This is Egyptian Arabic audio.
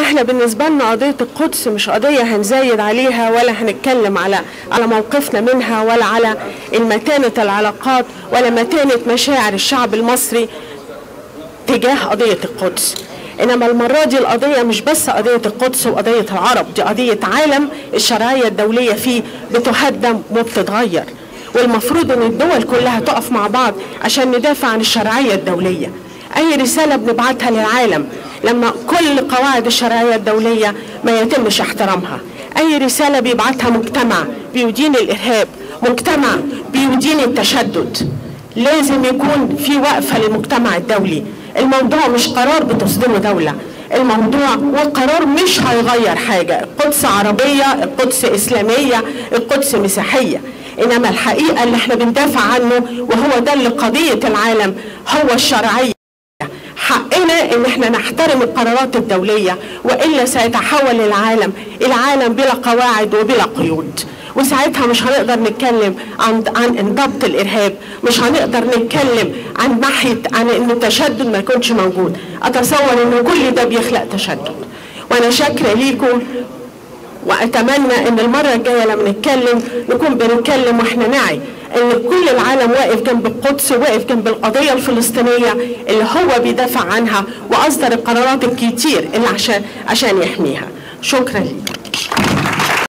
احنا بالنسبة لنا قضية القدس مش قضية هنزايد عليها ولا هنتكلم على على موقفنا منها ولا على المتانة العلاقات ولا متانة مشاعر الشعب المصري تجاه قضية القدس انما المرة دي القضية مش بس قضية القدس وقضية العرب دي قضية عالم الشرعية الدولية فيه بتهدم وبتتغير والمفروض ان الدول كلها تقف مع بعض عشان ندافع عن الشرعية الدولية اي رسالة بنبعتها للعالم لما كل قواعد الشرعية الدولية ما يتمش احترامها اي رسالة بيبعتها مجتمع بيدين الارهاب مجتمع بيدين التشدد لازم يكون في وقفة للمجتمع الدولي الموضوع مش قرار بتصدره دولة الموضوع والقرار مش هيغير حاجة القدس عربية القدس إسلامية القدس مسيحية إنما الحقيقة اللي احنا بندافع عنه وهو ده اللي قضية العالم هو الشرعية حقنا ان احنا نحترم القرارات الدولية وإلا سيتحول العالم إلى عالم بلا قواعد وبلا قيود وساعتها مش هنقدر نتكلم عن عن انضبط الارهاب مش هنقدر نتكلم عن ناحيه عن ان التشدد ما يكونش موجود اتصور ان كل ده بيخلق تشدد وانا شاكره ليكم واتمنى ان المره الجايه لما نتكلم نكون بنتكلم واحنا نعي ان كل العالم واقف جنب القدس وواقف جنب القضيه الفلسطينيه اللي هو بيدافع عنها واصدر القرارات الكتير اللي عشان عشان يحميها شكرا لكم